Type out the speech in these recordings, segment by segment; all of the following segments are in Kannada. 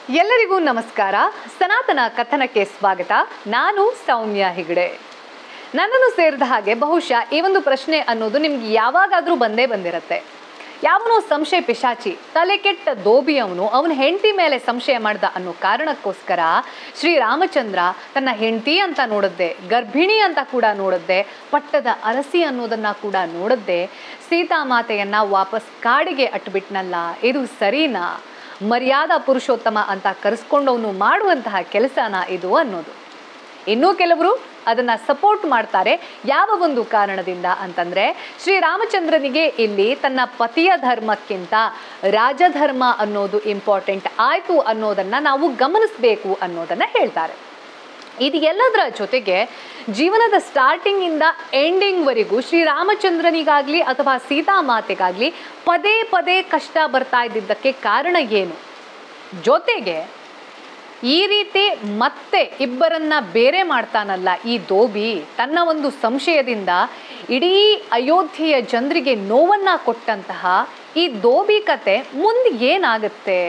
ಎಲ್ಲರಿಗೂ ನಮಸ್ಕಾರ ಸನಾತನ ಕಥನಕ್ಕೆ ಸ್ವಾಗತ ನಾನು ಸೌಮ್ಯ ಹೆಗಡೆ ನನ್ನನ್ನು ಸೇರಿದ ಹಾಗೆ ಬಹುಶಃ ಈ ಒಂದು ಪ್ರಶ್ನೆ ಅನ್ನೋದು ನಿಮ್ಗೆ ಯಾವಾಗಾದ್ರೂ ಬಂದೇ ಬಂದಿರತ್ತೆ ಯಾವನೋ ಸಂಶಯ ಪಿಶಾಚಿ ತಲೆ ಕೆಟ್ಟ ದೋಬಿ ಅವನು ಅವನ ಹೆಂಡತಿ ಮೇಲೆ ಸಂಶಯ ಮಾಡ್ದ ಅನ್ನೋ ಕಾರಣಕ್ಕೋಸ್ಕರ ಶ್ರೀರಾಮಚಂದ್ರ ತನ್ನ ಹೆಂಡತಿ ಅಂತ ನೋಡದ್ದೆ ಗರ್ಭಿಣಿ ಅಂತ ಕೂಡ ನೋಡದ್ದೆ ಪಟ್ಟದ ಅರಸಿ ಅನ್ನೋದನ್ನ ಕೂಡ ನೋಡದ್ದೆ ಸೀತಾಮಾತೆಯನ್ನ ವಾಪಸ್ ಕಾಡಿಗೆ ಅಟ್ಬಿಟ್ನಲ್ಲ ಇದು ಸರಿನಾ ಮರ್ಯಾದಾ ಪುರುಷೋತ್ತಮ ಅಂತ ಕರೆಸ್ಕೊಂಡವನು ಮಾಡುವಂತಹ ಕೆಲಸನ ಇದು ಅನ್ನೋದು ಇನ್ನೂ ಕೆಲವರು ಅದನ್ನ ಸಪೋರ್ಟ್ ಮಾಡ್ತಾರೆ ಯಾವ ಒಂದು ಕಾರಣದಿಂದ ಅಂತಂದ್ರೆ ಶ್ರೀರಾಮಚಂದ್ರನಿಗೆ ಇಲ್ಲಿ ತನ್ನ ಪತಿಯ ಧರ್ಮಕ್ಕಿಂತ ರಾಜಧರ್ಮ ಅನ್ನೋದು ಇಂಪಾರ್ಟೆಂಟ್ ಆಯ್ತು ಅನ್ನೋದನ್ನ ನಾವು ಗಮನಿಸಬೇಕು ಅನ್ನೋದನ್ನ ಹೇಳ್ತಾರೆ ಇದು ಎಲ್ಲದರ ಜೊತೆಗೆ ಜೀವನದ ಸ್ಟಾರ್ಟಿಂಗ್ ಇಂದ ಎಂಡಿಂಗ್ ವರೆಗೂ ಶ್ರೀರಾಮಚಂದ್ರನಿಗಾಗ್ಲಿ ಅಥವಾ ಸೀತಾಮಾತೆಗಾಗ್ಲಿ ಪದೇ ಪದೇ ಕಷ್ಟ ಬರ್ತಾ ಇದ್ದಿದ್ದಕ್ಕೆ ಕಾರಣ ಏನು ಜೊತೆಗೆ ಈ ರೀತಿ ಮತ್ತೆ ಇಬ್ಬರನ್ನ ಬೇರೆ ಮಾಡ್ತಾನಲ್ಲ ಈ ದೋಬಿ ತನ್ನ ಒಂದು ಸಂಶಯದಿಂದ ಇಡೀ ಅಯೋಧ್ಯೆಯ ಜನರಿಗೆ ನೋವನ್ನ ಕೊಟ್ಟಂತಹ ಈ ದೋಬಿ ಕತೆ ಮುಂದೆ ಏನಾಗುತ್ತೆ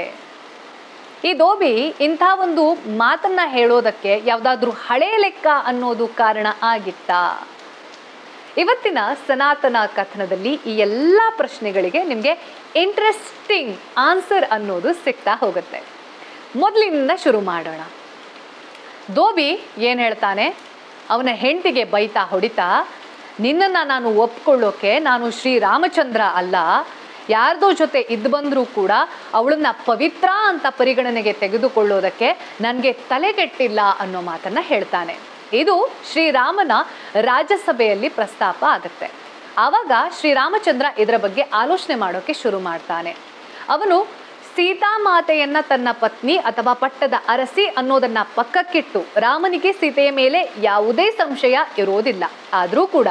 ಈ ದೋಬಿ ಇಂಥ ಒಂದು ಮಾತನ್ನ ಹೇಳೋದಕ್ಕೆ ಯಾವ್ದಾದ್ರೂ ಹಳೆ ಲೆಕ್ಕ ಅನ್ನೋದು ಕಾರಣ ಆಗಿತ್ತಾ ಇವತ್ತಿನ ಸನಾತನ ಕಥನದಲ್ಲಿ ಈ ಎಲ್ಲ ಪ್ರಶ್ನೆಗಳಿಗೆ ನಿಮಗೆ ಇಂಟ್ರೆಸ್ಟಿಂಗ್ ಆನ್ಸರ್ ಅನ್ನೋದು ಸಿಗ್ತಾ ಹೋಗುತ್ತೆ ಮೊದಲಿನಿಂದ ಶುರು ಮಾಡೋಣ ದೋಬಿ ಏನು ಹೇಳ್ತಾನೆ ಅವನ ಹೆಂಡತಿಗೆ ಬೈತಾ ಹೊಡಿತಾ ನಿನ್ನನ್ನು ನಾನು ಒಪ್ಕೊಳ್ಳೋಕೆ ನಾನು ಶ್ರೀರಾಮಚಂದ್ರ ಅಲ್ಲ ಯಾರ್ದೋ ಜೊತೆ ಇದ್ದು ಬಂದರೂ ಕೂಡ ಅವಳನ್ನ ಪವಿತ್ರ ಅಂತ ಪರಿಗಣನೆಗೆ ತೆಗೆದುಕೊಳ್ಳೋದಕ್ಕೆ ನನಗೆ ತಲೆಗೆಟ್ಟಿಲ್ಲ ಅನ್ನೋ ಮಾತನ್ನ ಹೇಳ್ತಾನೆ ಇದು ಶ್ರೀರಾಮನ ರಾಜ್ಯಸಭೆಯಲ್ಲಿ ಪ್ರಸ್ತಾಪ ಆಗುತ್ತೆ ಆವಾಗ ಶ್ರೀರಾಮಚಂದ್ರ ಇದರ ಬಗ್ಗೆ ಆಲೋಚನೆ ಮಾಡೋಕೆ ಶುರು ಮಾಡ್ತಾನೆ ಅವನು ಸೀತಾಮಾತೆಯನ್ನ ತನ್ನ ಪತ್ನಿ ಅಥವಾ ಪಟ್ಟದ ಅರಸಿ ಅನ್ನೋದನ್ನ ಪಕ್ಕಕ್ಕಿಟ್ಟು ರಾಮನಿಗೆ ಸೀತೆಯ ಮೇಲೆ ಯಾವುದೇ ಸಂಶಯ ಇರೋದಿಲ್ಲ ಆದರೂ ಕೂಡ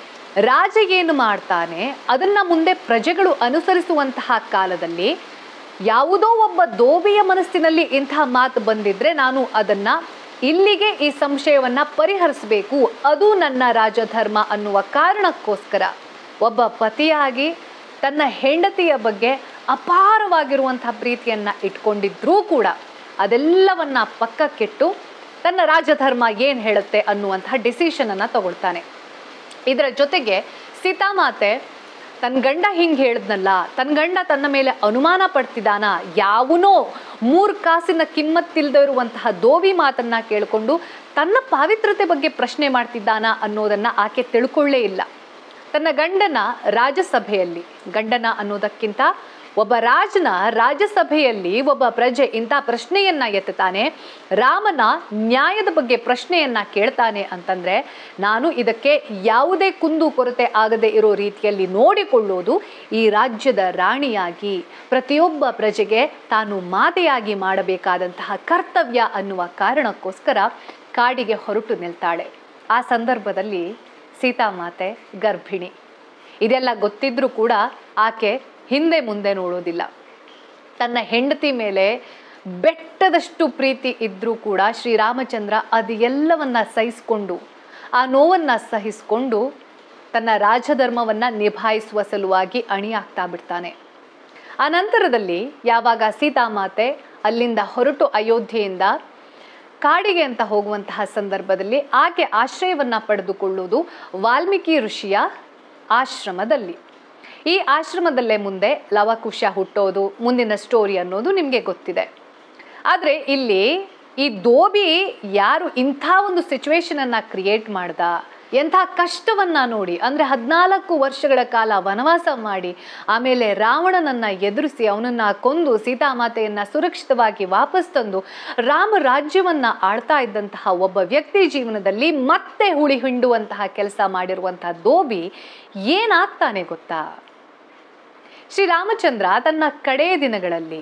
ರಾಜ ಏನು ಮಾಡ್ತಾನೆ ಅದನ್ನ ಮುಂದೆ ಪ್ರಜೆಗಳು ಅನುಸರಿಸುವಂತಹ ಕಾಲದಲ್ಲಿ ಯಾವುದೋ ಒಬ್ಬ ದೋಬಿಯ ಮನಸ್ಸಿನಲ್ಲಿ ಇಂತಹ ಮಾತು ಬಂದಿದ್ರೆ ನಾನು ಅದನ್ನ ಇಲ್ಲಿಗೆ ಈ ಸಂಶಯವನ್ನ ಪರಿಹರಿಸಬೇಕು ಅದು ನನ್ನ ರಾಜಧರ್ಮ ಅನ್ನುವ ಕಾರಣಕ್ಕೋಸ್ಕರ ಒಬ್ಬ ಪತಿಯಾಗಿ ತನ್ನ ಹೆಂಡತಿಯ ಬಗ್ಗೆ ಅಪಾರವಾಗಿರುವಂತಹ ಪ್ರೀತಿಯನ್ನ ಇಟ್ಕೊಂಡಿದ್ರೂ ಕೂಡ ಅದೆಲ್ಲವನ್ನ ಪಕ್ಕಕ್ಕಿಟ್ಟು ತನ್ನ ರಾಜಧರ್ಮ ಏನು ಹೇಳುತ್ತೆ ಅನ್ನುವಂತಹ ಡಿಸಿಷನ್ ಅನ್ನ ತಗೊಳ್ತಾನೆ ಇದರ ಜೊತೆಗೆ ಸೀತಾಮಾತೆ ತನ್ನ ಗಂಡ ಹಿಂಗೆ ಹೇಳಿದ್ನಲ್ಲ ತನ್ನ ಗಂಡ ತನ್ನ ಮೇಲೆ ಅನುಮಾನ ಪಡ್ತಿದ್ದಾನ ಯಾವನೋ ಮೂರು ಕಾಸಿನ ಕಿಮ್ಮತ್ತಿಲ್ಲದೆ ಇರುವಂತಹ ದೋವಿ ಮಾತನ್ನ ಕೇಳಿಕೊಂಡು ತನ್ನ ಪಾವಿತ್ರತೆ ಬಗ್ಗೆ ಪ್ರಶ್ನೆ ಮಾಡ್ತಿದ್ದಾನ ಅನ್ನೋದನ್ನ ಆಕೆ ತಿಳ್ಕೊಳ್ಳೇ ಇಲ್ಲ ತನ್ನ ಗಂಡನ ರಾಜಸಭೆಯಲ್ಲಿ ಗಂಡನ ಅನ್ನೋದಕ್ಕಿಂತ ಒಬ್ಬ ರಾಜನ ರಾಜ್ಯಸಭೆಯಲ್ಲಿ ಒಬ್ಬ ಪ್ರಜೆ ಇಂಥ ಪ್ರಶ್ನೆಯನ್ನ ಎತ್ತುತ್ತಾನೆ ರಾಮನ ನ್ಯಾಯದ ಬಗ್ಗೆ ಪ್ರಶ್ನೆಯನ್ನ ಕೇಳ್ತಾನೆ ಅಂತಂದ್ರೆ ನಾನು ಇದಕ್ಕೆ ಯಾವುದೇ ಕುಂದು ಕೊರತೆ ಆಗದೆ ಇರೋ ರೀತಿಯಲ್ಲಿ ನೋಡಿಕೊಳ್ಳೋದು ಈ ರಾಜ್ಯದ ರಾಣಿಯಾಗಿ ಪ್ರತಿಯೊಬ್ಬ ಪ್ರಜೆಗೆ ತಾನು ಮಾತೆಯಾಗಿ ಮಾಡಬೇಕಾದಂತಹ ಕರ್ತವ್ಯ ಅನ್ನುವ ಕಾರಣಕ್ಕೋಸ್ಕರ ಕಾಡಿಗೆ ಹೊರಟು ನಿಲ್ತಾಳೆ ಆ ಸಂದರ್ಭದಲ್ಲಿ ಸೀತಾಮಾತೆ ಗರ್ಭಿಣಿ ಇದೆಲ್ಲ ಗೊತ್ತಿದ್ರೂ ಕೂಡ ಆಕೆ ಹಿಂದೆ ಮುಂದೆ ನೋಡೋದಿಲ್ಲ ತನ್ನ ಹೆಂಡತಿ ಮೇಲೆ ಬೆಟ್ಟದಷ್ಟು ಪ್ರೀತಿ ಇದ್ರೂ ಕೂಡ ಶ್ರೀರಾಮಚಂದ್ರ ಅದು ಎಲ್ಲವನ್ನ ಸಹಿಸ್ಕೊಂಡು ಆ ನೋವನ್ನ ಸಹಿಸ್ಕೊಂಡು ತನ್ನ ರಾಜಧರ್ಮವನ್ನ ನಿಭಾಯಿಸುವ ಸಲುವಾಗಿ ಅಣಿಯಾಗ್ತಾ ಬಿಡ್ತಾನೆ ಆ ನಂತರದಲ್ಲಿ ಯಾವಾಗ ಸೀತಾಮಾತೆ ಅಲ್ಲಿಂದ ಹೊರಟು ಅಯೋಧ್ಯೆಯಿಂದ ಕಾಡಿಗೆ ಅಂತ ಹೋಗುವಂತಹ ಸಂದರ್ಭದಲ್ಲಿ ಆಕೆ ಆಶ್ರಯವನ್ನ ಪಡೆದುಕೊಳ್ಳುವುದು ವಾಲ್ಮೀಕಿ ಋಷಿಯ ಆಶ್ರಮದಲ್ಲಿ ಈ ಆಶ್ರಮದಲ್ಲೇ ಮುಂದೆ ಲವಕುಶ ಹುಟ್ಟೋದು ಮುಂದಿನ ಸ್ಟೋರಿ ಅನ್ನೋದು ನಿಮಗೆ ಗೊತ್ತಿದೆ ಆದರೆ ಇಲ್ಲಿ ಈ ದೋಬಿ ಯಾರು ಇಂಥ ಒಂದು ಸಿಚುವೇಶನ್ ಅನ್ನ ಕ್ರಿಯೇಟ್ ಮಾಡ್ದ ಎಂಥ ಕಷ್ಟವನ್ನ ನೋಡಿ ಅಂದ್ರೆ ಹದಿನಾಲ್ಕು ವರ್ಷಗಳ ಕಾಲ ವನವಾಸ ಮಾಡಿ ಆಮೇಲೆ ರಾವಣನನ್ನ ಎದುರಿಸಿ ಅವನನ್ನ ಕೊಂದು ಸೀತಾಮಾತೆಯನ್ನ ಸುರಕ್ಷಿತವಾಗಿ ವಾಪಸ್ ತಂದು ರಾಮ ರಾಜ್ಯವನ್ನ ಆಳ್ತಾ ಇದ್ದಂತಹ ಒಬ್ಬ ವ್ಯಕ್ತಿ ಜೀವನದಲ್ಲಿ ಮತ್ತೆ ಹುಳಿ ಹಿಂಡುವಂತಹ ಕೆಲಸ ಮಾಡಿರುವಂತಹ ದೋಬಿ ಏನಾಗ್ತಾನೆ ಗೊತ್ತಾ ಶ್ರೀರಾಮಚಂದ್ರ ತನ್ನ ಕಡೆಯ ದಿನಗಳಲ್ಲಿ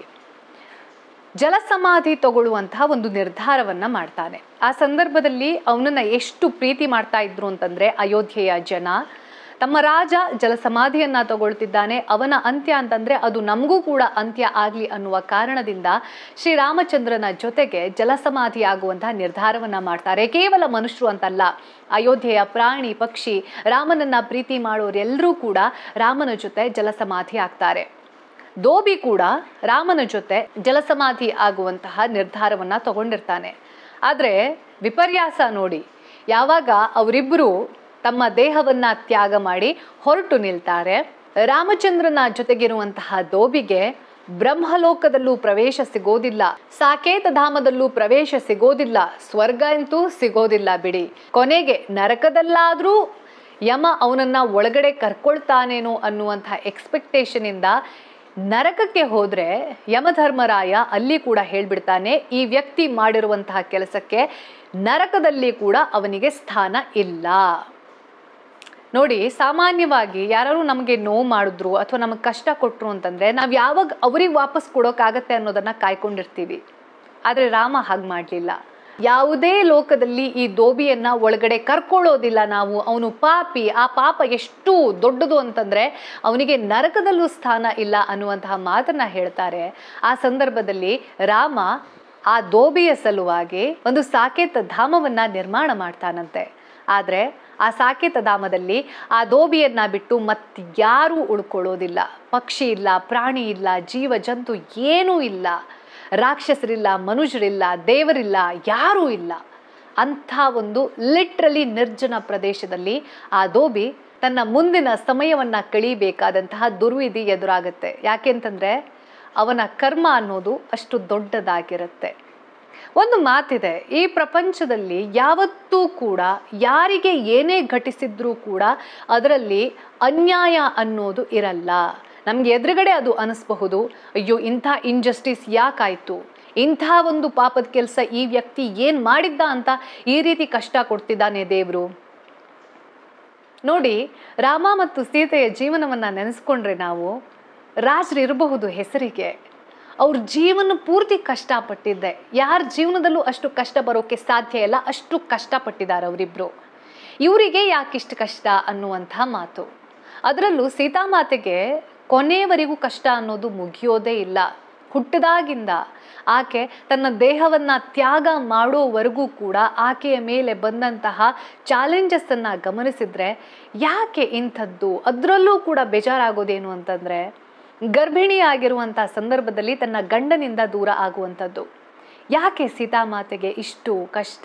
ಜಲಸಮಾಧಿ ತಗೊಳ್ಳುವಂತಹ ಒಂದು ನಿರ್ಧಾರವನ್ನ ಮಾಡ್ತಾನೆ ಆ ಸಂದರ್ಭದಲ್ಲಿ ಅವನನ್ನ ಎಷ್ಟು ಪ್ರೀತಿ ಮಾಡ್ತಾ ಇದ್ರು ಅಂತಂದ್ರೆ ಅಯೋಧ್ಯೆಯ ಜನ ತಮ್ಮ ರಾಜ ಜಲಸಮಾಧಿಯನ್ನ ತಗೊಳ್ತಿದ್ದಾನೆ ಅವನ ಅಂತ್ಯ ಅಂತಂದ್ರೆ ಅದು ನಮಗೂ ಕೂಡ ಅಂತ್ಯ ಆಗ್ಲಿ ಅನ್ನುವ ಕಾರಣದಿಂದ ಶ್ರೀರಾಮಚಂದ್ರನ ಜೊತೆಗೆ ಜಲಸಮಾಧಿ ಆಗುವಂತಹ ನಿರ್ಧಾರವನ್ನ ಮಾಡ್ತಾರೆ ಕೇವಲ ಮನುಷ್ಯರು ಅಂತಲ್ಲ ಅಯೋಧ್ಯೆಯ ಪ್ರಾಣಿ ಪಕ್ಷಿ ರಾಮನನ್ನ ಪ್ರೀತಿ ಮಾಡೋರೆಲ್ಲರೂ ಕೂಡ ರಾಮನ ಜೊತೆ ಜಲಸಮಾಧಿ ಆಗ್ತಾರೆ ದೋಬಿ ಕೂಡ ರಾಮನ ಜೊತೆ ಜಲಸಮಾಧಿ ಆಗುವಂತಹ ನಿರ್ಧಾರವನ್ನ ತಗೊಂಡಿರ್ತಾನೆ ಆದರೆ ವಿಪರ್ಯಾಸ ನೋಡಿ ಯಾವಾಗ ಅವರಿಬ್ಬರು ತಮ್ಮ ದೇಹವನ್ನ ತ್ಯಾಗ ಮಾಡಿ ಹೊರಟು ನಿಲ್ತಾರೆ ರಾಮಚಂದ್ರನ ಜೊತೆಗಿರುವಂತಹ ದೋಬಿಗೆ ಬ್ರಹ್ಮಲೋಕದಲ್ಲೂ ಪ್ರವೇಶ ಸಿಗೋದಿಲ್ಲ ಸಾಕೇತ ಧಾಮದಲ್ಲೂ ಪ್ರವೇಶ ಸಿಗೋದಿಲ್ಲ ಸ್ವರ್ಗ ಅಂತೂ ಸಿಗೋದಿಲ್ಲ ಬಿಡಿ ಕೊನೆಗೆ ನರಕದಲ್ಲಾದ್ರೂ ಯಮ ಅವನನ್ನ ಒಳಗಡೆ ಕರ್ಕೊಳ್ತಾನೇನೋ ಅನ್ನುವಂತಹ ಎಕ್ಸ್ಪೆಕ್ಟೇಷನ್ ಇಂದ ನರಕಕ್ಕೆ ಹೋದ್ರೆ ಯಮಧರ್ಮರಾಯ ಅಲ್ಲಿ ಕೂಡ ಹೇಳ್ಬಿಡ್ತಾನೆ ಈ ವ್ಯಕ್ತಿ ಮಾಡಿರುವಂತಹ ಕೆಲಸಕ್ಕೆ ನರಕದಲ್ಲಿ ಕೂಡ ಅವನಿಗೆ ಸ್ಥಾನ ಇಲ್ಲ ನೋಡಿ ಸಾಮಾನ್ಯವಾಗಿ ಯಾರು ನಮಗೆ ನೋವು ಮಾಡಿದ್ರು ಅಥವಾ ನಮಗೆ ಕಷ್ಟ ಕೊಟ್ಟರು ಅಂತಂದ್ರೆ ನಾವು ಯಾವಾಗ ಅವ್ರಿಗೆ ವಾಪಸ್ ಕೊಡೋಕ್ಕಾಗತ್ತೆ ಅನ್ನೋದನ್ನ ಕಾಯ್ಕೊಂಡಿರ್ತೀವಿ ಆದರೆ ರಾಮ ಹಾಗೆ ಮಾಡಲಿಲ್ಲ ಯಾವುದೇ ಲೋಕದಲ್ಲಿ ಈ ದೋಬಿಯನ್ನ ಒಳಗಡೆ ಕರ್ಕೊಳ್ಳೋದಿಲ್ಲ ನಾವು ಅವನು ಪಾಪಿ ಆ ಪಾಪ ಎಷ್ಟು ದೊಡ್ಡದು ಅಂತಂದ್ರೆ ಅವನಿಗೆ ನರಕದಲ್ಲೂ ಸ್ಥಾನ ಇಲ್ಲ ಅನ್ನುವಂತಹ ಮಾತನ್ನ ಹೇಳ್ತಾರೆ ಆ ಸಂದರ್ಭದಲ್ಲಿ ರಾಮ ಆ ದೋಬಿಯ ಸಲುವಾಗಿ ಒಂದು ಸಾಕೇತ ಧಾಮವನ್ನ ನಿರ್ಮಾಣ ಮಾಡ್ತಾನಂತೆ ಆದರೆ ಆ ಸಾಕೇತ ಧಾಮದಲ್ಲಿ ಆ ದೋಬಿಯನ್ನ ಬಿಟ್ಟು ಮತ್ತಾರೂ ಉಳ್ಕೊಳ್ಳೋದಿಲ್ಲ ಪಕ್ಷಿ ಇಲ್ಲ ಪ್ರಾಣಿ ಇಲ್ಲ ಜೀವ ಜಂತು ಏನೂ ಇಲ್ಲ ರಾಕ್ಷಸರಿಲ್ಲ ಮನುಷ್ಯರಿಲ್ಲ ದೇವರಿಲ್ಲ ಯಾರೂ ಇಲ್ಲ ಅಂಥ ಒಂದು ಲಿಟ್ರಲಿ ನಿರ್ಜನ ಪ್ರದೇಶದಲ್ಲಿ ಆ ದೋಬಿ ತನ್ನ ಮುಂದಿನ ಸಮಯವನ್ನ ಕಳೀಬೇಕಾದಂತಹ ದುರ್ವಿಧಿ ಎದುರಾಗುತ್ತೆ ಯಾಕೆಂತಂದ್ರೆ ಅವನ ಕರ್ಮ ಅನ್ನೋದು ಅಷ್ಟು ದೊಡ್ಡದಾಗಿರುತ್ತೆ ಒಂದು ಮಾತಿದೆ ಈ ಪ್ರಪಂಚದಲ್ಲಿ ಯಾವತ್ತೂ ಕೂಡ ಯಾರಿಗೆ ಏನೇ ಘಟಿಸಿದ್ರೂ ಕೂಡ ಅದರಲ್ಲಿ ಅನ್ಯಾಯ ಅನ್ನೋದು ಇರಲ್ಲ ನಮ್ಗೆ ಎದುರುಗಡೆ ಅದು ಅನಿಸ್ಬಹುದು ಅಯ್ಯೋ ಇಂಥ ಇಂಜಸ್ಟಿಸ್ ಯಾಕಾಯ್ತು ಇಂಥ ಒಂದು ಪಾಪದ ಕೆಲಸ ಈ ವ್ಯಕ್ತಿ ಏನ್ ಮಾಡಿದ್ದ ಅಂತ ಈ ರೀತಿ ಕಷ್ಟ ಕೊಡ್ತಿದ್ದಾನೆ ದೇವರು ನೋಡಿ ರಾಮ ಮತ್ತು ಸೀತೆಯ ಜೀವನವನ್ನ ನೆನೆಸ್ಕೊಂಡ್ರೆ ನಾವು ರಾಜರು ಇರಬಹುದು ಹೆಸರಿಗೆ ಅವ್ರ ಜೀವನ ಪೂರ್ತಿ ಕಷ್ಟಪಟ್ಟಿದ್ದೆ ಯಾರ ಜೀವನದಲ್ಲೂ ಅಷ್ಟು ಕಷ್ಟ ಬರೋಕ್ಕೆ ಸಾಧ್ಯ ಇಲ್ಲ ಅಷ್ಟು ಕಷ್ಟಪಟ್ಟಿದ್ದಾರೆ ಅವರಿಬ್ರು ಇವರಿಗೆ ಯಾಕಿಷ್ಟು ಕಷ್ಟ ಅನ್ನುವಂಥ ಮಾತು ಅದರಲ್ಲೂ ಸೀತಾಮಾತೆಗೆ ಕೊನೆಯವರೆಗೂ ಕಷ್ಟ ಅನ್ನೋದು ಮುಗಿಯೋದೇ ಇಲ್ಲ ಹುಟ್ಟಿದಾಗಿಂದ ಆಕೆ ತನ್ನ ದೇಹವನ್ನ ತ್ಯಾಗ ಮಾಡೋವರೆಗೂ ಕೂಡ ಆಕೆಯ ಮೇಲೆ ಬಂದಂತಹ ಚಾಲೆಂಜಸ್ ಅನ್ನ ಗಮನಿಸಿದ್ರೆ ಯಾಕೆ ಇಂಥದ್ದು ಅದರಲ್ಲೂ ಕೂಡ ಬೇಜಾರಾಗೋದೇನು ಅಂತಂದ್ರೆ ಗರ್ಭಿಣಿ ಆಗಿರುವಂಥ ಸಂದರ್ಭದಲ್ಲಿ ತನ್ನ ಗಂಡನಿಂದ ದೂರ ಆಗುವಂಥದ್ದು ಯಾಕೆ ಸೀತಾಮಾತೆಗೆ ಇಷ್ಟು ಕಷ್ಟ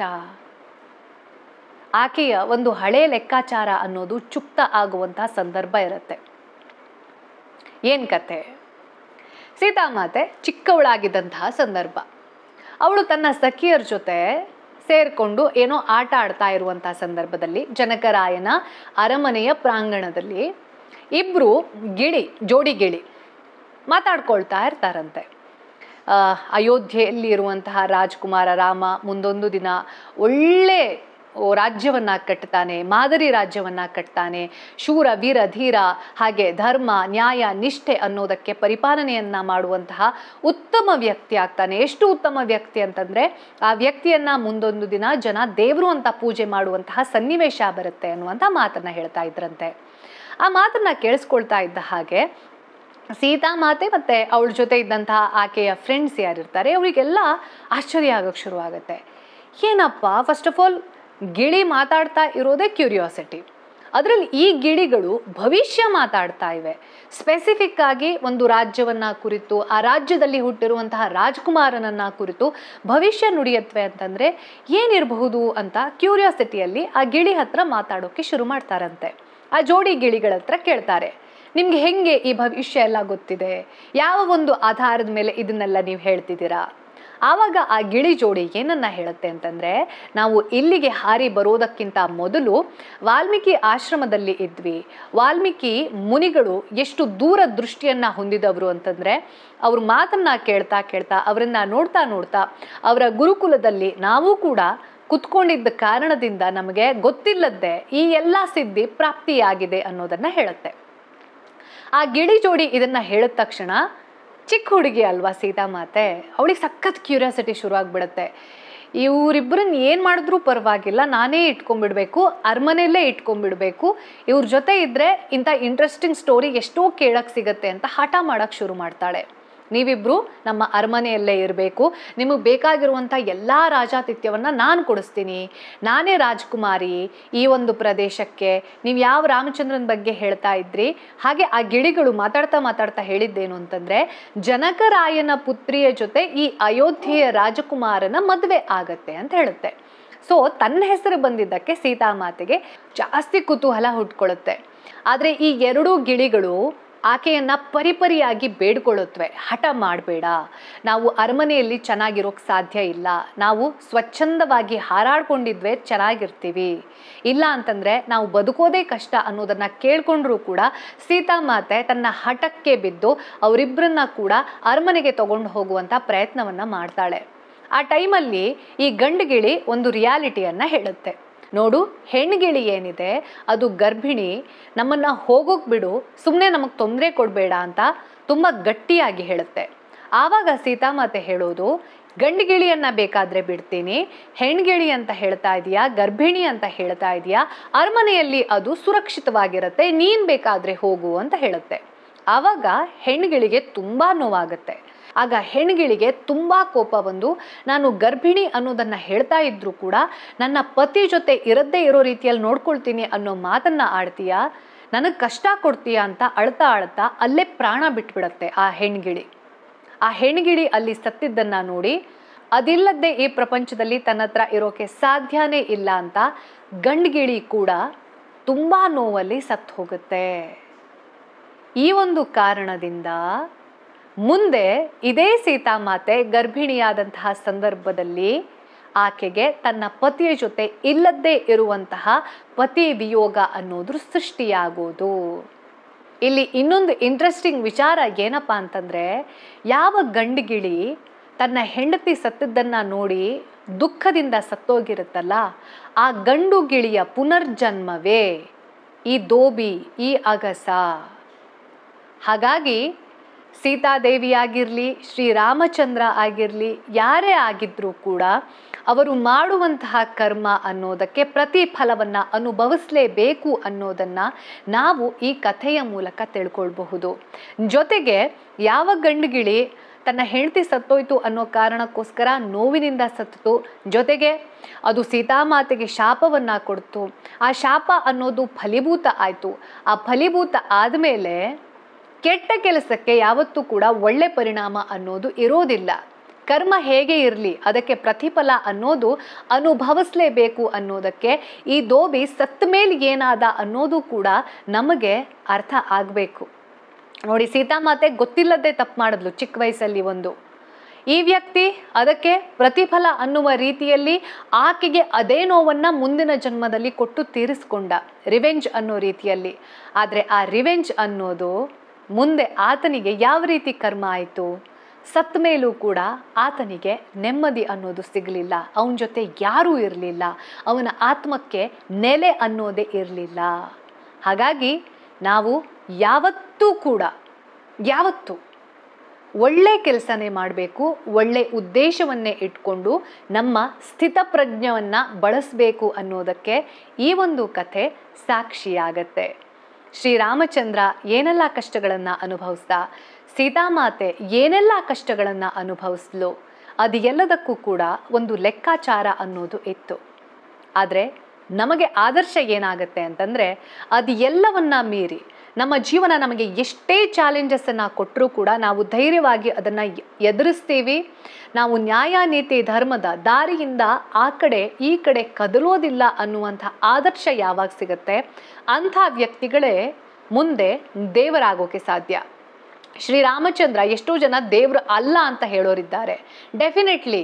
ಆಕೆಯ ಒಂದು ಹಳೆ ಲೆಕ್ಕಾಚಾರ ಅನ್ನೋದು ಚುಕ್ತ ಆಗುವಂತಹ ಸಂದರ್ಭ ಇರುತ್ತೆ ಏನ್ ಕತೆ ಸೀತಾಮಾತೆ ಚಿಕ್ಕವಳಾಗಿದ್ದಂತಹ ಸಂದರ್ಭ ಅವಳು ತನ್ನ ಸಖಿಯರ ಜೊತೆ ಸೇರ್ಕೊಂಡು ಏನೋ ಆಟ ಆಡ್ತಾ ಇರುವಂತಹ ಸಂದರ್ಭದಲ್ಲಿ ಜನಕರಾಯನ ಅರಮನೆಯ ಪ್ರಾಂಗಣದಲ್ಲಿ ಇಬ್ರು ಗಿಳಿ ಜೋಡಿ ಗಿಳಿ ಮಾತಾಡ್ಕೊಳ್ತಾ ಇರ್ತಾರಂತೆ ಆ, ಅಯೋಧ್ಯೆಯಲ್ಲಿ ಇರುವಂತಹ ರಾಜ್ಕುಮಾರ ರಾಮ ಮುಂದೊಂದು ದಿನ ಒಳ್ಳೆ ಓ, ರಾಜ್ಯವನ್ನ ಕಟ್ತಾನೆ ಮಾದರಿ ರಾಜ್ಯವನ್ನ ಕಟ್ತಾನೆ ಶೂರ ವೀರ ಧೀರ ಹಾಗೆ ಧರ್ಮ ನ್ಯಾಯ ನಿಷ್ಠೆ ಅನ್ನೋದಕ್ಕೆ ಪರಿಪಾಲನೆಯನ್ನ ಮಾಡುವಂತಹ ಉತ್ತಮ ವ್ಯಕ್ತಿ ಆಗ್ತಾನೆ ಎಷ್ಟು ಉತ್ತಮ ವ್ಯಕ್ತಿ ಅಂತಂದ್ರೆ ಆ ವ್ಯಕ್ತಿಯನ್ನ ಮುಂದೊಂದು ದಿನ ಜನ ದೇವರು ಅಂತ ಪೂಜೆ ಮಾಡುವಂತಹ ಸನ್ನಿವೇಶ ಬರುತ್ತೆ ಅನ್ನುವಂಥ ಮಾತನ್ನ ಹೇಳ್ತಾ ಇದ್ರಂತೆ ಆ ಮಾತನ್ನ ಕೇಳಿಸ್ಕೊಳ್ತಾ ಇದ್ದ ಹಾಗೆ ಸೀತಾಮಾತೆ ಮತ್ತೆ ಅವಳ ಜೊತೆ ಇದ್ದಂತಹ ಆಕೆಯ ಫ್ರೆಂಡ್ಸ್ ಯಾರಿರ್ತಾರೆ ಅವರಿಗೆಲ್ಲ ಆಶ್ಚರ್ಯ ಆಗಕ್ಕೆ ಶುರುವಾಗುತ್ತೆ ಏನಪ್ಪ ಫಸ್ಟ್ ಆಫ್ ಆಲ್ ಗಿಳಿ ಮಾತಾಡ್ತಾ ಇರೋದೇ ಕ್ಯೂರಿಯಾಸಿಟಿ ಅದರಲ್ಲಿ ಈ ಗಿಳಿಗಳು ಭವಿಷ್ಯ ಮಾತಾಡ್ತಾ ಇವೆ ಸ್ಪೆಸಿಫಿಕ್ ಆಗಿ ಒಂದು ರಾಜ್ಯವನ್ನ ಕುರಿತು ಆ ರಾಜ್ಯದಲ್ಲಿ ಹುಟ್ಟಿರುವಂತಹ ರಾಜ್ಕುಮಾರನನ್ನ ಕುರಿತು ಭವಿಷ್ಯ ನುಡಿಯತ್ವೆ ಅಂತಂದ್ರೆ ಏನಿರಬಹುದು ಅಂತ ಕ್ಯೂರಿಯಾಸಿಟಿಯಲ್ಲಿ ಆ ಗಿಳಿ ಹತ್ರ ಮಾತಾಡೋಕೆ ಶುರು ಮಾಡ್ತಾರಂತೆ ಆ ಜೋಡಿ ಗಿಳಿಗಳ ಹತ್ರ ಕೇಳ್ತಾರೆ ನಿಮ್ಗೆ ಹೆಂಗೆ ಈ ಭವಿಷ್ಯ ಎಲ್ಲ ಗೊತ್ತಿದೆ ಯಾವ ಒಂದು ಆಧಾರದ ಮೇಲೆ ಇದನ್ನೆಲ್ಲ ನೀವು ಹೇಳ್ತಿದ್ದೀರಾ ಆವಾಗ ಆ ಗಿಳಿ ಜೋಡಿ ಏನನ್ನ ಹೇಳುತ್ತೆ ಅಂತಂದ್ರೆ ನಾವು ಇಲ್ಲಿಗೆ ಹಾರಿ ಬರೋದಕ್ಕಿಂತ ಮೊದಲು ವಾಲ್ಮೀಕಿ ಆಶ್ರಮದಲ್ಲಿ ಇದ್ವಿ ವಾಲ್ಮೀಕಿ ಮುನಿಗಳು ಎಷ್ಟು ದೂರ ದೃಷ್ಟಿಯನ್ನ ಹೊಂದಿದವರು ಅಂತಂದ್ರೆ ಅವ್ರ ಮಾತನ್ನ ಕೇಳ್ತಾ ಕೇಳ್ತಾ ಅವರನ್ನ ನೋಡ್ತಾ ನೋಡ್ತಾ ಅವರ ಗುರುಕುಲದಲ್ಲಿ ನಾವು ಕೂಡ ಕುತ್ಕೊಂಡಿದ್ದ ಕಾರಣದಿಂದ ನಮಗೆ ಗೊತ್ತಿಲ್ಲದ್ದೇ ಈ ಎಲ್ಲ ಸಿದ್ಧಿ ಪ್ರಾಪ್ತಿಯಾಗಿದೆ ಅನ್ನೋದನ್ನ ಹೇಳುತ್ತೆ ಆ ಗಿಳಿ ಜೋಡಿ ಇದನ್ನ ಹೇಳಿದ ತಕ್ಷಣ ಚಿಕ್ಕ ಹುಡುಗಿ ಅಲ್ವಾ ಸೀತಾಮಾತೆ ಅವಳಿಗೆ ಸಖತ್ ಕ್ಯೂರಿಯಾಸಿಟಿ ಶುರುವಾಗ್ಬಿಡುತ್ತೆ ಇವರಿಬ್ಬರನ್ನ ಏನು ಮಾಡಿದ್ರೂ ಪರವಾಗಿಲ್ಲ ನಾನೇ ಇಟ್ಕೊಂಡ್ಬಿಡ್ಬೇಕು ಅರಮನೆಯಲ್ಲೇ ಇಟ್ಕೊಂಡ್ಬಿಡ್ಬೇಕು ಇವ್ರ ಜೊತೆ ಇದ್ರೆ ಇಂಥ ಇಂಟ್ರೆಸ್ಟಿಂಗ್ ಸ್ಟೋರಿ ಎಷ್ಟೋ ಕೇಳಕ್ ಸಿಗತ್ತೆ ಅಂತ ಹಠ ಮಾಡಕ್ ಶುರು ಮಾಡ್ತಾಳೆ ನೀವಿಬ್ರು ನಮ್ಮ ಅರಮನೆಯಲ್ಲೇ ಇರಬೇಕು ನಿಮಗೆ ಬೇಕಾಗಿರುವಂಥ ಎಲ್ಲ ರಾಜಾತಿಥ್ಯವನ್ನು ನಾನು ಕೊಡಿಸ್ತೀನಿ ನಾನೇ ರಾಜ್ಕುಮಾರಿ ಈ ಒಂದು ಪ್ರದೇಶಕ್ಕೆ ನೀವು ಯಾವ ರಾಮಚಂದ್ರನ ಬಗ್ಗೆ ಹೇಳ್ತಾ ಇದ್ರಿ ಹಾಗೆ ಆ ಗಿಳಿಗಳು ಮಾತಾಡ್ತಾ ಮಾತಾಡ್ತಾ ಹೇಳಿದ್ದೇನು ಅಂತಂದರೆ ಜನಕರಾಯನ ಪುತ್ರಿಯ ಜೊತೆ ಈ ಅಯೋಧ್ಯೆಯ ರಾಜಕುಮಾರನ ಮದುವೆ ಆಗತ್ತೆ ಅಂತ ಹೇಳುತ್ತೆ ಸೊ ತನ್ನ ಹೆಸರು ಬಂದಿದ್ದಕ್ಕೆ ಸೀತಾಮಾತೆಗೆ ಜಾಸ್ತಿ ಕುತೂಹಲ ಹುಟ್ಕೊಳ್ಳುತ್ತೆ ಆದರೆ ಈ ಎರಡೂ ಗಿಳಿಗಳು ಆಕೆಯನ್ನ ಪರಿಪರಿಯಾಗಿ ಬೇಡ್ಕೊಳ್ಳುತ್ತವೆ ಹಠ ಮಾಡಬೇಡ ನಾವು ಅರಮನೆಯಲ್ಲಿ ಚೆನ್ನಾಗಿರೋಕ್ಕೆ ಸಾಧ್ಯ ಇಲ್ಲ ನಾವು ಸ್ವಚ್ಛಂದವಾಗಿ ಹಾರಾಡ್ಕೊಂಡಿದ್ವೆ ಚೆನ್ನಾಗಿರ್ತೀವಿ ಇಲ್ಲ ಅಂತಂದರೆ ನಾವು ಬದುಕೋದೇ ಕಷ್ಟ ಅನ್ನೋದನ್ನು ಕೇಳ್ಕೊಂಡ್ರೂ ಕೂಡ ಸೀತಾಮಾತೆ ತನ್ನ ಹಠಕ್ಕೆ ಬಿದ್ದು ಅವರಿಬ್ಬರನ್ನ ಕೂಡ ಅರಮನೆಗೆ ತಗೊಂಡು ಹೋಗುವಂಥ ಪ್ರಯತ್ನವನ್ನು ಮಾಡ್ತಾಳೆ ಆ ಟೈಮಲ್ಲಿ ಈ ಗಂಡುಗಿಳಿ ಒಂದು ರಿಯಾಲಿಟಿಯನ್ನು ಹೇಳುತ್ತೆ ನೋಡು ಹೆಣ್ಗಿಳಿ ಏನಿದೆ ಅದು ಗರ್ಭಿಣಿ ನಮ್ಮನ್ನು ಹೋಗೋಕ್ ಬಿಡು ಸುಮ್ಮನೆ ನಮಗೆ ತೊಂದರೆ ಕೊಡಬೇಡ ಅಂತ ತುಂಬ ಗಟ್ಟಿಯಾಗಿ ಹೇಳುತ್ತೆ ಆವಾಗ ಸೀತಾಮಾತೆ ಹೇಳೋದು ಗಂಡುಗಿಳಿಯನ್ನ ಬೇಕಾದ್ರೆ ಬಿಡ್ತೀನಿ ಹೆಣ್ಗಿಳಿ ಅಂತ ಹೇಳ್ತಾ ಇದೀಯಾ ಗರ್ಭಿಣಿ ಅಂತ ಹೇಳ್ತಾ ಇದೀಯಾ ಅರಮನೆಯಲ್ಲಿ ಅದು ಸುರಕ್ಷಿತವಾಗಿರುತ್ತೆ ನೀನ್ ಬೇಕಾದ್ರೆ ಹೋಗು ಅಂತ ಹೇಳುತ್ತೆ ಆವಾಗ ಹೆಣ್ಗಿಳಿಗೆ ತುಂಬಾ ನೋವಾಗುತ್ತೆ ಆಗ ಹೆಣ್ಗಿಳಿಗೆ ತುಂಬ ಕೋಪ ಬಂದು ನಾನು ಗರ್ಭಿಣಿ ಅನ್ನೋದನ್ನ ಹೇಳ್ತಾ ಇದ್ರು ಕೂಡ ನನ್ನ ಪತಿ ಜೊತೆ ಇರದ್ದೇ ಇರೋ ರೀತಿಯಲ್ಲಿ ನೋಡ್ಕೊಳ್ತೀನಿ ಅನ್ನೋ ಮಾತನ್ನ ಆಡ್ತೀಯಾ ನನಗೆ ಕಷ್ಟ ಕೊಡ್ತೀಯಾ ಅಂತ ಅಳ್ತಾ ಅಳ್ತಾ ಅಲ್ಲೇ ಪ್ರಾಣ ಬಿಟ್ಬಿಡತ್ತೆ ಆ ಹೆಣ್ಗಿಳಿ ಆ ಹೆಣ್ಗಿಳಿ ಅಲ್ಲಿ ಸತ್ತಿದ್ದನ್ನ ನೋಡಿ ಅದಿಲ್ಲದೆ ಈ ಪ್ರಪಂಚದಲ್ಲಿ ತನ್ನ ಹತ್ರ ಇರೋಕೆ ಸಾಧ್ಯನೇ ಇಲ್ಲ ಅಂತ ಗಂಡ್ಗಿಳಿ ಕೂಡ ತುಂಬ ನೋವಲ್ಲಿ ಸತ್ತು ಹೋಗುತ್ತೆ ಈ ಒಂದು ಕಾರಣದಿಂದ ಮುಂದೆ ಇದೇ ಸೀತಾಮಾತೆ ಗರ್ಭಿಣಿಯಾದಂತಹ ಸಂದರ್ಭದಲ್ಲಿ ಆಕೆಗೆ ತನ್ನ ಪತಿಯ ಜೊತೆ ಇಲ್ಲದ್ದೇ ಇರುವಂತಹ ಪತಿ ವಿಯೋಗ ಅನ್ನೋದು ಸೃಷ್ಟಿಯಾಗೋದು ಇಲ್ಲಿ ಇನ್ನೊಂದು ಇಂಟ್ರೆಸ್ಟಿಂಗ್ ವಿಚಾರ ಏನಪ್ಪ ಅಂತಂದರೆ ಯಾವ ಗಂಡುಗಿಳಿ ತನ್ನ ಹೆಂಡತಿ ಸತ್ತಿದ್ದನ್ನ ನೋಡಿ ದುಃಖದಿಂದ ಸತ್ತೋಗಿರುತ್ತಲ್ಲ ಆ ಗಂಡು ಗಿಳಿಯ ಪುನರ್ಜನ್ಮವೇ ಈ ದೋಬಿ ಈ ಅಗಸ ಹಾಗಾಗಿ ಸೀತಾದೇವಿ ಆಗಿರಲಿ ಶ್ರೀರಾಮಚಂದ್ರ ಆಗಿರಲಿ ಯಾರೇ ಆಗಿದ್ರೂ ಕೂಡ ಅವರು ಮಾಡುವಂತಹ ಕರ್ಮ ಅನ್ನೋದಕ್ಕೆ ಪ್ರತಿಫಲವನ್ನು ಅನುಭವಿಸಲೇಬೇಕು ಅನ್ನೋದನ್ನು ನಾವು ಈ ಕಥೆಯ ಮೂಲಕ ತಿಳ್ಕೊಳ್ಬಹುದು ಜೊತೆಗೆ ಯಾವ ಗಂಡುಗಿಳಿ ತನ್ನ ಹೆಂಡತಿ ಸತ್ತೋಯ್ತು ಅನ್ನೋ ಕಾರಣಕ್ಕೋಸ್ಕರ ನೋವಿನಿಂದ ಸತ್ತಿತು ಜೊತೆಗೆ ಅದು ಸೀತಾಮಾತೆಗೆ ಶಾಪವನ್ನು ಕೊಡ್ತು ಆ ಶಾಪ ಅನ್ನೋದು ಫಲೀಭೂತ ಆಯಿತು ಆ ಫಲೀಭೂತ ಆದಮೇಲೆ ಕೆಟ್ಟ ಕೆಲಸಕ್ಕೆ ಯಾವತ್ತೂ ಕೂಡ ಒಳ್ಳೆ ಪರಿಣಾಮ ಅನ್ನೋದು ಇರೋದಿಲ್ಲ ಕರ್ಮ ಹೇಗೆ ಇರಲಿ ಅದಕ್ಕೆ ಪ್ರತಿಫಲ ಅನ್ನೋದು ಅನುಭವಿಸಲೇಬೇಕು ಅನ್ನೋದಕ್ಕೆ ಈ ದೋಬಿ ಸತ್ತ ಮೇಲೆ ಏನಾದ ಅನ್ನೋದು ಕೂಡ ನಮಗೆ ಅರ್ಥ ಆಗಬೇಕು ನೋಡಿ ಸೀತಾಮಾತೆ ಗೊತ್ತಿಲ್ಲದೆ ತಪ್ಪು ಮಾಡಿದ್ಲು ಚಿಕ್ಕ ವಯಸ್ಸಲ್ಲಿ ಒಂದು ಈ ವ್ಯಕ್ತಿ ಅದಕ್ಕೆ ಪ್ರತಿಫಲ ಅನ್ನುವ ರೀತಿಯಲ್ಲಿ ಆಕೆಗೆ ಅದೇ ನೋವನ್ನ ಮುಂದಿನ ಜನ್ಮದಲ್ಲಿ ಕೊಟ್ಟು ತೀರಿಸ್ಕೊಂಡ ರಿವೆಂಜ್ ಅನ್ನೋ ರೀತಿಯಲ್ಲಿ ಆದರೆ ಆ ರಿವೆಂಜ್ ಅನ್ನೋದು ಮುಂದೆ ಆತನಿಗೆ ಯಾವ ರೀತಿ ಕರ್ಮ ಆಯಿತು ಸತ್ತ ಮೇಲೂ ಕೂಡ ಆತನಿಗೆ ನೆಮ್ಮದಿ ಅನ್ನೋದು ಸಿಗಲಿಲ್ಲ ಅವನ ಜೊತೆ ಯಾರೂ ಇರಲಿಲ್ಲ ಅವನ ಆತ್ಮಕ್ಕೆ ನೆಲೆ ಅನ್ನೋದೇ ಇರಲಿಲ್ಲ ಹಾಗಾಗಿ ನಾವು ಯಾವತ್ತೂ ಕೂಡ ಯಾವತ್ತೂ ಒಳ್ಳೆ ಕೆಲಸನೇ ಮಾಡಬೇಕು ಒಳ್ಳೆ ಉದ್ದೇಶವನ್ನೇ ಇಟ್ಕೊಂಡು ನಮ್ಮ ಸ್ಥಿತಪ್ರಜ್ಞವನ್ನು ಬಳಸಬೇಕು ಅನ್ನೋದಕ್ಕೆ ಈ ಒಂದು ಕಥೆ ಸಾಕ್ಷಿಯಾಗತ್ತೆ ಶ್ರೀರಾಮಚಂದ್ರ ಏನೆಲ್ಲ ಕಷ್ಟಗಳನ್ನು ಅನುಭವಿಸ್ದ ಸೀತಾಮಾತೆ ಏನೆಲ್ಲ ಕಷ್ಟಗಳನ್ನು ಅನುಭವಿಸ್ಲು ಅದು ಎಲ್ಲದಕ್ಕೂ ಕೂಡ ಒಂದು ಲೆಕ್ಕಾಚಾರ ಅನ್ನೋದು ಇತ್ತು ಆದರೆ ನಮಗೆ ಆದರ್ಶ ಏನಾಗುತ್ತೆ ಅಂತಂದರೆ ಅದು ಎಲ್ಲವನ್ನ ಮೀರಿ ನಮ್ಮ ಜೀವನ ನಮಗೆ ಎಷ್ಟೇ ಚಾಲೆಂಜಸ್ಸನ್ನು ಕೊಟ್ಟರೂ ಕೂಡ ನಾವು ಧೈರ್ಯವಾಗಿ ಅದನ್ನು ಎದುರಿಸ್ತೀವಿ ನಾವು ನ್ಯಾಯ ನೀತಿ ಧರ್ಮದ ದಾರಿಯಿಂದ ಆ ಕಡೆ ಈ ಕಡೆ ಕದಲೋದಿಲ್ಲ ಅನ್ನುವಂಥ ಆದರ್ಶ ಯಾವಾಗ ಸಿಗುತ್ತೆ ಅಂಥ ವ್ಯಕ್ತಿಗಳೇ ಮುಂದೆ ದೇವರಾಗೋಕೆ ಸಾಧ್ಯ ಶ್ರೀರಾಮಚಂದ್ರ ಎಷ್ಟೋ ಜನ ದೇವರು ಅಲ್ಲ ಅಂತ ಹೇಳೋರಿದ್ದಾರೆ ಡೆಫಿನೆಟ್ಲಿ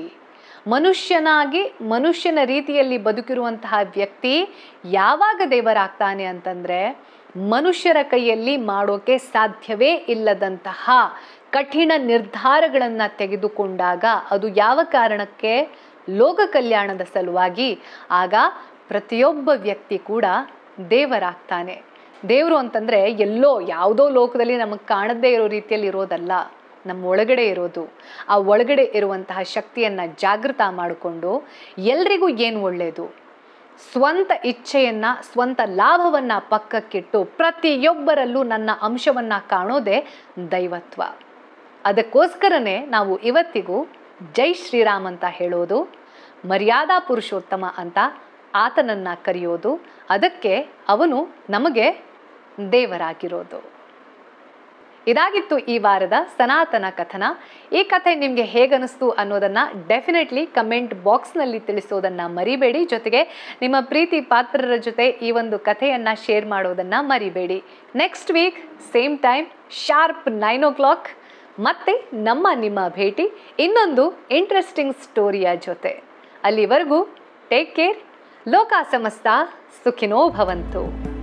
ಮನುಷ್ಯನಾಗಿ ಮನುಷ್ಯನ ರೀತಿಯಲ್ಲಿ ಬದುಕಿರುವಂತಹ ವ್ಯಕ್ತಿ ಯಾವಾಗ ದೇವರಾಗ್ತಾನೆ ಅಂತಂದರೆ ಮನುಷ್ಯರ ಕೈಯಲ್ಲಿ ಮಾಡೋಕೆ ಸಾಧ್ಯವೇ ಇಲ್ಲದಂತಹ ಕಠಿಣ ನಿರ್ಧಾರಗಳನ್ನು ತೆಗೆದುಕೊಂಡಾಗ ಅದು ಯಾವ ಕಾರಣಕ್ಕೆ ಲೋಕ ಕಲ್ಯಾಣದ ಸಲುವಾಗಿ ಆಗ ಪ್ರತಿಯೊಬ್ಬ ವ್ಯಕ್ತಿ ಕೂಡ ದೇವರಾಗ್ತಾನೆ ದೇವರು ಅಂತಂದರೆ ಎಲ್ಲೋ ಯಾವುದೋ ಲೋಕದಲ್ಲಿ ನಮಗೆ ಕಾಣದೇ ಇರೋ ರೀತಿಯಲ್ಲಿ ಇರೋದಲ್ಲ ನಮ್ಮ ಒಳಗಡೆ ಇರೋದು ಆ ಒಳಗಡೆ ಇರುವಂತಹ ಶಕ್ತಿಯನ್ನು ಜಾಗೃತ ಮಾಡಿಕೊಂಡು ಎಲ್ರಿಗೂ ಏನು ಒಳ್ಳೆಯದು ಸ್ವಂತ ಇಚ್ಛೆಯನ್ನು ಸ್ವಂತ ಲಾಭವನ್ನು ಪಕ್ಕಕ್ಕಿಟ್ಟು ಪ್ರತಿಯೊಬ್ಬರಲ್ಲೂ ನನ್ನ ಅಂಶವನ್ನು ಕಾಣೋದೇ ದೈವತ್ವ ಅದಕ್ಕೋಸ್ಕರನೇ ನಾವು ಇವತ್ತಿಗೂ ಜೈ ಶ್ರೀರಾಮ್ ಅಂತ ಹೇಳೋದು ಮರ್ಯಾದಾ ಪುರುಷೋತ್ತಮ ಅಂತ ಆತನನ್ನು ಕರೆಯೋದು ಅದಕ್ಕೆ ಅವನು ನಮಗೆ ದೇವರಾಗಿರೋದು ಇದಾಗಿತ್ತು ಈ ವಾರದ ಸನಾತನ ಕಥನ ಈ ಕಥೆ ನಿಮಗೆ ಹೇಗನಿಸ್ತು ಅನ್ನೋದನ್ನ ಡೆಫಿನೆಟ್ಲಿ ಕಮೆಂಟ್ ಬಾಕ್ಸ್ನಲ್ಲಿ ತಿಳಿಸೋದನ್ನ ಮರಿಬೇಡಿ ಜೊತೆಗೆ ನಿಮ್ಮ ಪ್ರೀತಿ ಪಾತ್ರರ ಜೊತೆ ಈ ಒಂದು ಕಥೆಯನ್ನ ಶೇರ್ ಮಾಡೋದನ್ನ ಮರಿಬೇಡಿ next week same time sharp nine o'clock ಮತ್ತೆ ನಮ್ಮ ನಿಮ್ಮ ಭೇಟಿ ಇನ್ನೊಂದು ಇಂಟ್ರೆಸ್ಟಿಂಗ್ ಸ್ಟೋರಿಯ ಜೊತೆ ಅಲ್ಲಿವರೆಗೂ ಟೇಕ್ ಕೇರ್ ಲೋಕ ಸಮಸ್ತ ಸುಖಿನೋ ಭವಂತು